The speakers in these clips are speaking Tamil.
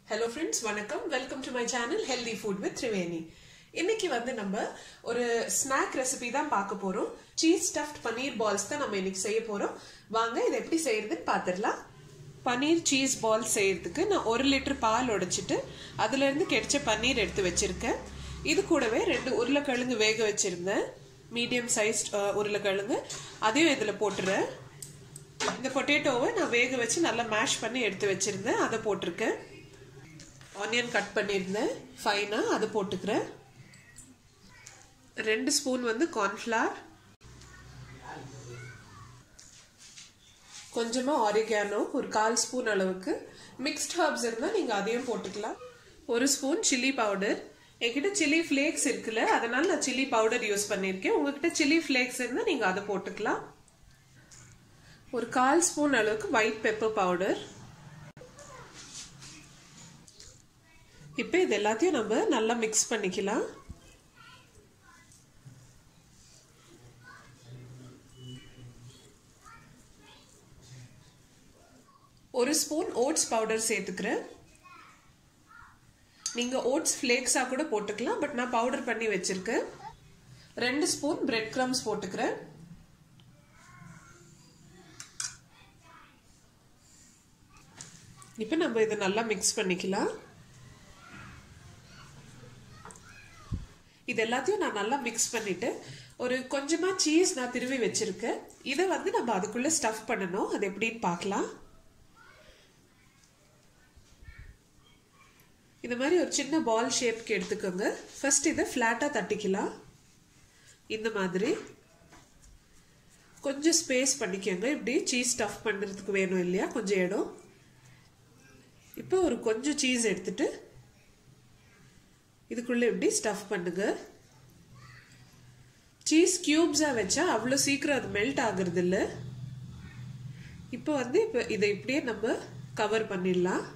ஹலோ ஃப்ரெண்ட்ஸ் வணக்கம் welcome to my channel healthy food with Triveni இன்னைக்கு வந்து நம்ம ஒரு ஸ்நாக் ரெசிபி தான் பார்க்க போறோம் சீஸ் ஸ்டஃப்ட் பன்னீர் பால்ஸ் தான் நம்ம இன்னைக்கு செய்ய போறோம் வாங்க இதை எப்படி செய்யறதுன்னு பார்த்துடலாம் பன்னீர் சீஸ் பால் செய்யறதுக்கு நான் ஒரு லிட்டர் பால் உடைச்சிட்டு அதுல இருந்து கிடைச்ச பன்னீர் எடுத்து வச்சிருக்கேன் இது கூடவே ரெண்டு உருளைக்கிழங்கு வேக வச்சிருந்தேன் மீடியம் சைஸ் உருளைக்கிழங்கு அதையும் இதில் போட்டுறேன் இந்த பொட்டேட்டோவை நான் வேக வச்சு நல்லா மேஷ் பண்ணி எடுத்து வச்சிருந்தேன் அதை போட்டிருக்கேன் ஆனியன் கட் பண்ணியிருந்தேன் ஃபைனாக அதை போட்டுக்கிறேன் ரெண்டு ஸ்பூன் வந்து கார்ன்ஃப்ளவர் கொஞ்சமாக ஆரிகானோ ஒரு கால் ஸ்பூன் அளவுக்கு மிக்ஸ்ட் ஹர்ப்ஸ் இருந்தால் நீங்கள் அதையும் போட்டுக்கலாம் ஒரு ஸ்பூன் சில்லி பவுடர் என்கிட்ட சில்லி ஃப்ளேக்ஸ் இருக்குல்ல அதனால நான் சில்லி பவுடர் யூஸ் பண்ணியிருக்கேன் உங்ககிட்ட சில்லி ஃப்ளேக்ஸ் இருந்தால் நீங்கள் அதை போட்டுக்கலாம் ஒரு கால் ஸ்பூன் அளவுக்கு ஒயிட் பெப்பர் பவுடர் இப்போ இது எல்லாத்தையும் நம்ம நல்லா மிக்ஸ் பண்ணிக்கலாம் ஒரு ஸ்பூன் ஓட்ஸ் பவுடர் சேர்த்துக்கிறேன் நீங்கள் ஓட்ஸ் ஃப்ளேக்ஸாக கூட போட்டுக்கலாம் பட் நான் பவுடர் பண்ணி வச்சுருக்கேன் ரெண்டு ஸ்பூன் பிரெட் க்ரம்ஸ் போட்டுக்கிறேன் இப்போ நம்ம இதை நல்லா மிக்ஸ் பண்ணிக்கலாம் இது எல்லாத்தையும் நான் நல்லா மிக்ஸ் பண்ணிட்டு ஒரு கொஞ்சமா சீஸ் நான் திருவி வச்சிருக்கேன் இதை வந்து நம்ம அதுக்குள்ள ஸ்டஃப் பண்ணணும் அது எப்படின்னு பார்க்கலாம் இந்த மாதிரி ஒரு சின்ன பால் ஷேப்க்கு எடுத்துக்கோங்க ஃபர்ஸ்ட் இதை ஃப்ளாட்டாக தட்டிக்கலாம் இந்த மாதிரி கொஞ்சம் ஸ்பேஸ் பண்ணிக்கோங்க இப்படி சீஸ் ஸ்டஃப் பண்ணுறதுக்கு வேணும் இல்லையா கொஞ்சம் இடம் இப்போ ஒரு கொஞ்சம் சீஸ் எடுத்துட்டு இதுக்குள்ளே இப்படி ஸ்டஃப் பண்ணுங்க சீஸ் கியூப்ஸாக வச்சா அவ்வளோ சீக்கிரம் அது மெல்ட் ஆகுறது இல்லை இப்போ வந்து இப்போ இதை இப்படியே நம்ம கவர் பண்ணிடலாம்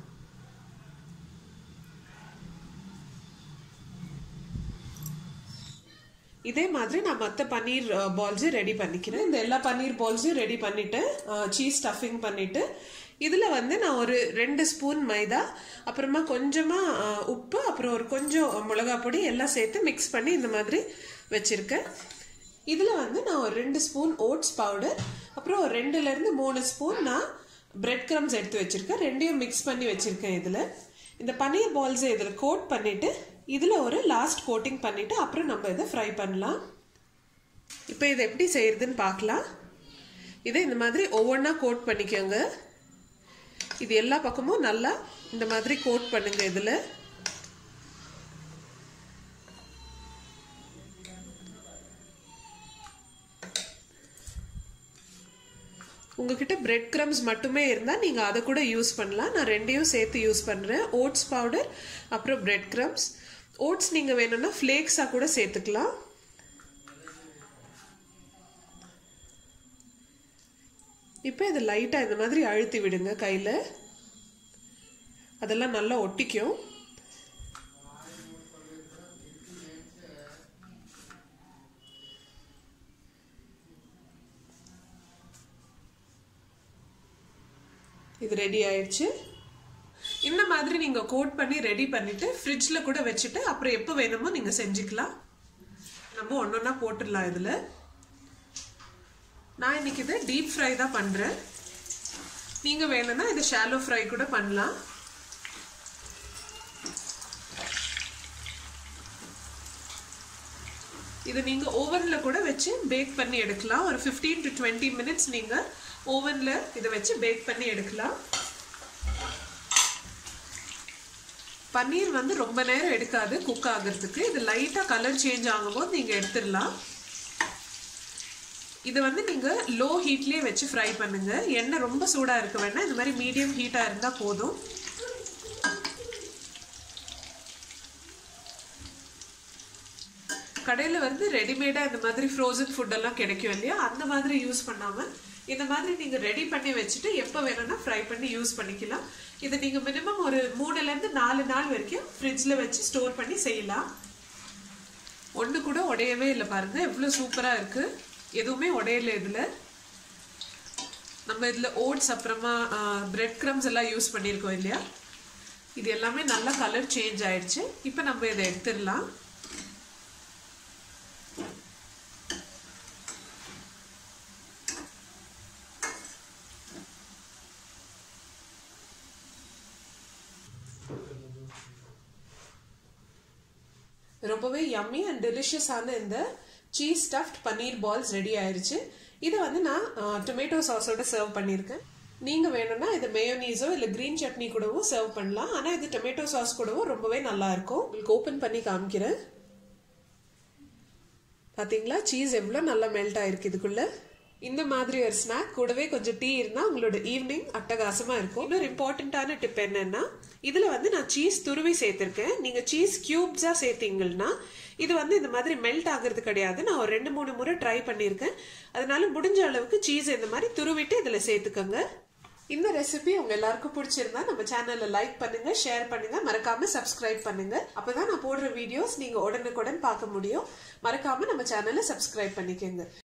இதே மாதிரி நான் மற்ற பன்னீர் பால்ஸும் ரெடி பண்ணிக்கிறேன் இந்த எல்லா பன்னீர் பால்ஸும் ரெடி பண்ணிட்டு சீஸ் ஸ்டஃபிங் பண்ணிட்டு இதில் வந்து நான் ஒரு ரெண்டு ஸ்பூன் மைதா அப்புறமா கொஞ்சமாக உப்பு அப்புறம் ஒரு கொஞ்சம் மிளகா பொடி எல்லாம் சேர்த்து மிக்ஸ் பண்ணி இந்த மாதிரி வச்சுருக்கேன் இதில் வந்து நான் ஒரு ரெண்டு ஸ்பூன் ஓட்ஸ் பவுடர் அப்புறம் ஒரு ரெண்டுலேருந்து மூணு ஸ்பூன் நான் பிரெட் க்ரம்ஸ் எடுத்து வச்சுருக்கேன் ரெண்டையும் மிக்ஸ் பண்ணி வச்சுருக்கேன் இதில் இந்த பன்னீர் பால்ஸை இதில் கோட் பண்ணிவிட்டு இதில் ஒரு லாஸ்ட் கோட்டிங் பண்ணிவிட்டு அப்புறம் நம்ம இதை ஃப்ரை பண்ணலாம் இப்போ இதை எப்படி செய்யறதுன்னு பார்க்கலாம் இதை இந்த மாதிரி ஒவ்வொன்றா கோட் பண்ணிக்கோங்க இது எல்லா பக்கமும் நல்லா இந்த மாதிரி கோட் பண்ணுங்க இதில் உங்ககிட்ட பிரெட் க்ரம்ஸ் மட்டுமே இருந்தால் நீங்கள் அதை கூட யூஸ் பண்ணலாம் நான் ரெண்டையும் சேர்த்து யூஸ் பண்ணுறேன் ஓட்ஸ் பவுடர் அப்புறம் பிரெட் க்ரம்ஸ் ஓட்ஸ் நீங்கள் வேணும்னா ஃப்ளேக்ஸாக கூட சேர்த்துக்கலாம் இப்போ இதை லைட்டாக இந்த மாதிரி அழுத்தி விடுங்க கையில் அதெல்லாம் நல்லா ஒட்டிக்கும் இது ரெடி ஆயிடுச்சு இந்த மாதிரி நீங்க கோட் பண்ணி ரெடி பண்ணிட்டு ஃப்ரிட்ஜில் கூட வச்சுட்டு அப்புறம் எப்போ வேணுமோ நீங்க செஞ்சுக்கலாம் நம்ம ஒன்னொன்னா போட்டுடலாம் இதுல நான் இன்னைக்கு இதை டீப் ஃப்ரை தான் பண்றேன் நீங்க வேணும்னா இது ஷாலோ ஃப்ரை கூட பண்ணலாம் இது நீங்க ஓவன்ல கூட வச்சு பேக் பண்ணி எடுக்கலாம் ஒரு ஃபிஃப்டீன் டு டுவெண்ட்டி மினிட்ஸ் நீங்க ஓவன்ல இதை வச்சு பேக் பண்ணி எடுக்கலாம் பன்னீர் வந்து ரொம்ப நேரம் எடுக்காது குக் ஆகிறதுக்கு இது லைட்டாக கலர் சேஞ்ச் ஆகும்போது நீங்கள் எடுத்துடலாம் இது வந்து நீங்கள் லோ ஹீட்லேயே வச்சு ஃப்ரை பண்ணுங்க எண்ணெய் ரொம்ப சூடாக இருக்க வேணாம் இந்த மாதிரி மீடியம் ஹீட்டாக இருந்தால் போதும் கடையில் வந்து ரெடிமேடாக இந்த மாதிரி ஃப்ரோசன் ஃபுட்டெல்லாம் கிடைக்கும் இல்லையா அந்த மாதிரி யூஸ் பண்ணாமல் இந்த மாதிரி நீங்கள் ரெடி பண்ணி வச்சுட்டு எப்போ வேணும்னா ஃப்ரை பண்ணி யூஸ் பண்ணிக்கலாம் இதை நீங்கள் மினிமம் ஒரு மூணுலேருந்து நாலு நாள் வரைக்கும் ஃப்ரிட்ஜில் வச்சு ஸ்டோர் பண்ணி செய்யலாம் ஒன்று கூட உடையவே இல்லை பாருங்கள் எவ்வளோ சூப்பராக இருக்குது எதுவுமே உடையல இதில் நம்ம இதில் ஓட்ஸ் அப்புறமா பிரெட் க்ரம்ஸ் எல்லாம் யூஸ் பண்ணியிருக்கோம் இல்லையா இது எல்லாமே நல்லா கலர் சேஞ்ச் ஆயிடுச்சு இப்போ நம்ம இதை எடுத்துடலாம் ரொம்பவே யம்மி அண்ட் டெலிஷியஸான இந்த cheese stuffed paneer balls ready ஆயிருச்சு இதை வந்து நான் டொமேட்டோ சாஸோட சர்வ் பண்ணியிருக்கேன் நீங்க வேணும்னா இது மேயோனீஸோ இல்ல கிரீன் சட்னி கூடவும் சர்வ் பண்ணலாம் ஆனா இது டொமேட்டோ சாஸ் கூடவும் ரொம்பவே நல்லா இருக்கும் உங்களுக்கு ஓபன் பண்ணி காமிக்கிறேன் பாத்தீங்களா சீஸ் எவ்வளவு நல்லா மெல்ட் ஆயிருக்கு இதுக்குள்ள இந்த மாதிரி ஒரு ஸ்நாக் கூடவே கொஞ்சம் டீ இருந்தா உங்களோட ஈவினிங் அட்டகாசமா இருக்கும் இன்னொரு இம்பார்ட்டன்டான டிப் என்னன்னா இதுல வந்து நான் சீஸ் துருவி சேர்த்திருக்கேன் நீங்க சீஸ் கியூப்ஸா சேர்த்தீங்கன்னா இது வந்து இந்த மாதிரி மெல்ட் ஆகுறது கிடையாது நான் ஒரு ரெண்டு மூணு முறை ட்ரை பண்ணியிருக்கேன் அதனால முடிஞ்ச அளவுக்கு சீஸ் இந்த மாதிரி துருவிட்டு இதுல சேர்த்துக்கோங்க இந்த ரெசிபி உங்க எல்லாருக்கும் பிடிச்சிருந்தா நம்ம சேனல்ல லைக் பண்ணுங்க ஷேர் பண்ணுங்க மறக்காம சப்ஸ்கிரைப் பண்ணுங்க அப்பதான் நான் போடுற வீடியோஸ் நீங்க உடனுக்குடன் பார்க்க முடியும் மறக்காம நம்ம சேனலை சப்ஸ்கிரைப் பண்ணிக்கோங்க